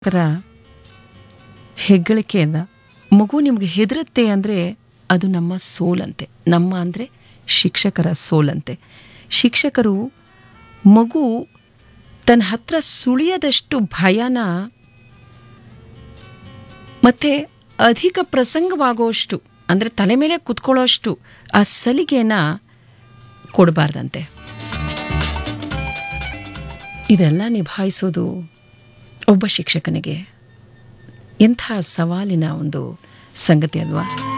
ತರ ಹೆಗ್ಗಳಿಕೆಯಿಂದ ಮಗು ನಿಮ್ಗೆ ಹೆದರುತ್ತೆ ಅಂದರೆ ಅದು ನಮ್ಮ ಸೋಲಂತೆ ನಮ್ಮ ಅಂದರೆ ಶಿಕ್ಷಕರ ಸೋಲಂತೆ ಶಿಕ್ಷಕರು ಮಗು ತನ್ನ ಹತ್ರ ಸುಳಿಯದಷ್ಟು ಭಯನ ಮತ್ತೆ ಅಧಿಕ ಪ್ರಸಂಗವಾಗೋಷ್ಟು ಅಂದರೆ ತಲೆ ಮೇಲೆ ಕುತ್ಕೊಳ್ಳೋಷ್ಟು ಆ ಸಲಿಗೆನ ಕೊಡಬಾರ್ದಂತೆ ಇದೆಲ್ಲ ನಿಭಾಯಿಸೋದು ಒಬ್ಬ ಶಿಕ್ಷಕನಿಗೆ ಎಂಥ ಸವಾಲಿನ ಒಂದು ಸಂಗತಿ ಅಲ್ವಾ